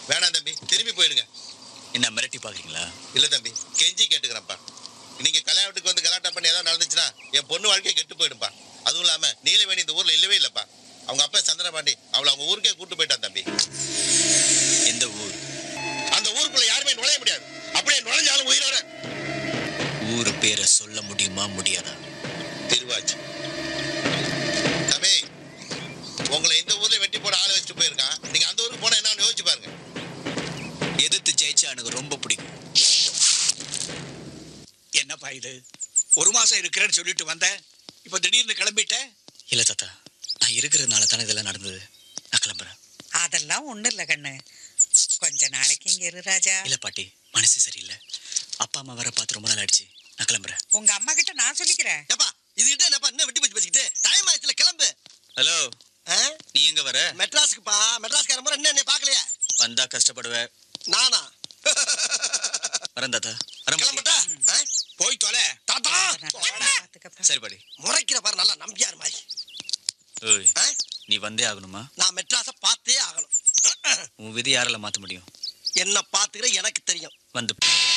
வேணாம் தம்பி திரும்பி போயிடுங்க என்ன மிரட்டி பாக்குறீங்களா இல்ல தம்பி கெஞ்சி கேட்டுக்கிறேன்ப்பா நீங்க கல்யாணத்துக்கு வந்து கலாட்டா பண்ணி ஏதாவது நடந்துச்சுன்னா என் பொண்ணு வாழ்க்கையை கெட்டு போயிடும்பா அதுவும் இல்லாம நீலவேணி இந்த ஊர்ல இல்லவே இல்லப்பா அவங்க அப்பா சந்திரபாண்டி அவளை அவங்க ஊருக்கே கூட்டு போயிட்டான் தம்பி எந்த ஊர் அந்த ஊருக்குள்ள யாருமே நுழைய முடியாது அப்படியே நுழைஞ்சாலும் உயிரோட ஊர் பேரை சொல்ல முடியுமா முடியாதா திருவாச்சு தம்பி உங்களை இந்த ஊர்ல வெட்டி போட ஆளை வச்சுட்டு போயிருக்கான் நீங்க அந்த ஊருக்கு போனா என்ன யோசிச்சு பாருங்க எதிர்த்து ஜெயிச்சா எனக்கு ரொம்ப பிடிக்கும் என்னப்பா இது ஒரு மாசம் இருக்கிறேன்னு சொல்லிட்டு வந்தேன் இப்போ திடீர்னு கிளம்பிட்ட இல்ல தாத்தா நான் இருக்கிறதுனால தானே இதெல்லாம் நடந்தது நான் கிளம்புறேன் அதெல்லாம் ஒண்ணும் இல்ல கண்ணு கொஞ்ச நாளைக்கு இங்க இரு ராஜா இல்ல பாட்டி மனசு சரியில்லை அப்பா அம்மா வர பார்த்து ரொம்ப நாள் ஆயிடுச்சு நான் கிளம்புறேன் உங்க அம்மா கிட்ட நான் சொல்லிக்கிறேன் ஏப்பா இதுகிட்ட என்னப்பா என்ன வெட்டி பச்சு பேசிக்கிட்டு டைம் ஆயிடுச்சுல கிளம்பு ஹலோ ஆ? நீ எங்க வர மெட்ராஸுக்குப்பா மெட்ராஸ்கார முறை என்ன என்னை பார்க்கலையா வந்தா கஷ்டப்படுவ நானா வரேன் தாத்தா வரேன் பாட்டி. கிளம்பட்டா ஆ? போய் தொலை தாத்தா பாத்துக்கப்பா சரி பாடி முறைக்கிற பாரு நல்லா நம்பியார் மாதிரி ஓய் ஆ? நீ வந்தே ஆகணுமா நான் மெட்ராஸை பார்த்தே ஆகணும் உன் விதி யாரால மாத்த முடியும் என்ன பார்த்துக்கிற எனக்கு தெரியும் வந்து